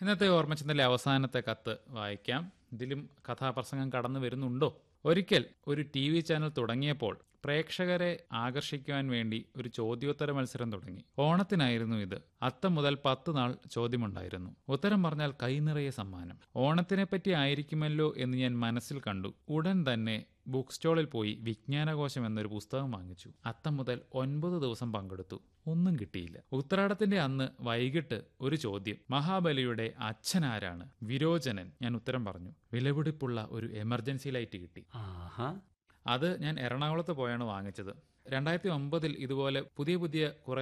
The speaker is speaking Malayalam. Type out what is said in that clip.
ഇന്നത്തെ ഓർമ്മച്ചന്തലെ അവസാനത്തെ കത്ത് വായിക്കാം ഇതിലും കഥാപ്രസംഗം കടന്നു വരുന്നുണ്ടോ ഒരിക്കൽ ഒരു ടി വി ചാനൽ തുടങ്ങിയപ്പോൾ പ്രേക്ഷകരെ ആകർഷിക്കുവാൻ വേണ്ടി ഒരു ചോദ്യോത്തര മത്സരം തുടങ്ങി ഓണത്തിനായിരുന്നു ഇത് അത്തം മുതൽ പത്ത് നാൾ ചോദ്യമുണ്ടായിരുന്നു ഉത്തരം പറഞ്ഞാൽ കൈനിറയെ സമ്മാനം ഓണത്തിനെ പറ്റി ആയിരിക്കുമല്ലോ എന്ന് ഞാൻ മനസ്സിൽ കണ്ടു ഉടൻ തന്നെ ബുക്ക് സ്റ്റോളിൽ പോയി വിജ്ഞാനകോശം എന്നൊരു പുസ്തകം വാങ്ങിച്ചു അത്തം മുതൽ ഒൻപത് ദിവസം പങ്കെടുത്തു ഒന്നും കിട്ടിയില്ല ഉത്രാടത്തിന്റെ അന്ന് വൈകിട്ട് ഒരു ചോദ്യം മഹാബലിയുടെ അച്ഛനാരാണ് വിരോചനൻ ഞാൻ ഉത്തരം പറഞ്ഞു വിലപിടിപ്പുള്ള ഒരു എമർജൻസി ലൈറ്റ് കിട്ടി ആഹാ അത് ഞാൻ എറണാകുളത്ത് പോയാണ് വാങ്ങിച്ചത് രണ്ടായിരത്തി ഒമ്പതിൽ ഇതുപോലെ പുതിയ പുതിയ കുറെ